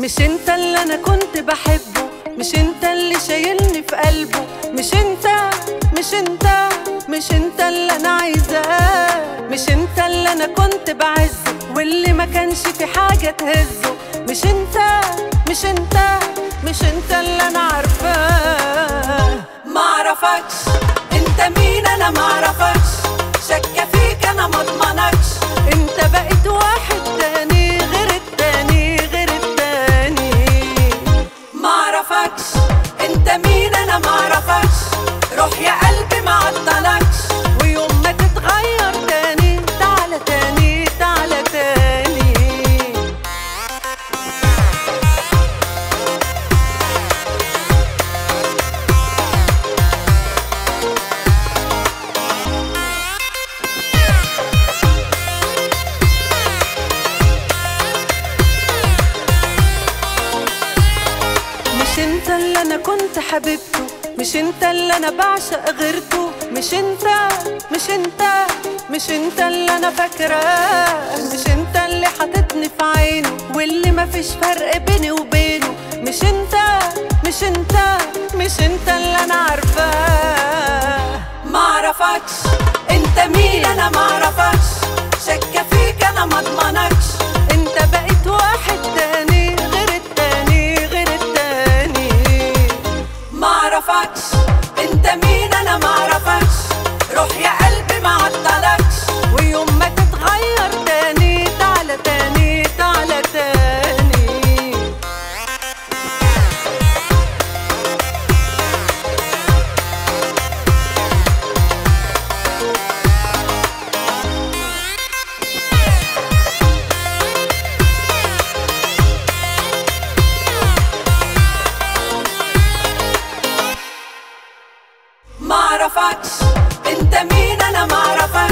مش انت اللي انا كنت بحبه مش انت اللي شايلني في قلبه مش انت مش انت مش انت اللي انا عايزاه مش انت اللي انا كنت بعزه واللي ما كانش في حاجه تهزه مش انت مش انت مش انت اللي انا عارفاه معرفكش انت مين انا معرفكش شاكه فيك انا مضمنكش انت بقيت واحد تاني غير التاني غير التاني معرفكش انت مين انا معرفكش روح يا قلبي معطلكش ويوم ما تتغير تاني تعالى تاني تعالى تاني مش انت اللي انا كنت حبيبته مش انت اللي انا بعشق غيرته مش انت مش انت مش انت اللي انا فاكراه مش انت اللي حاططني في عينه واللي مفيش فرق بيني وبينه مش انت مش انت مش انت اللي انا عارفاه معرفكش انت مين انا معرفكش شاكه فيك انا مضمنكش انت بقيت واحد تاني غير التاني غير التاني معرفكش انت مين انا معرفكش روح يا قلبي معطلكش ويوم ما تتغير تاني تعالى تاني تعالى تاني معرفكش انت مين انا معرفكش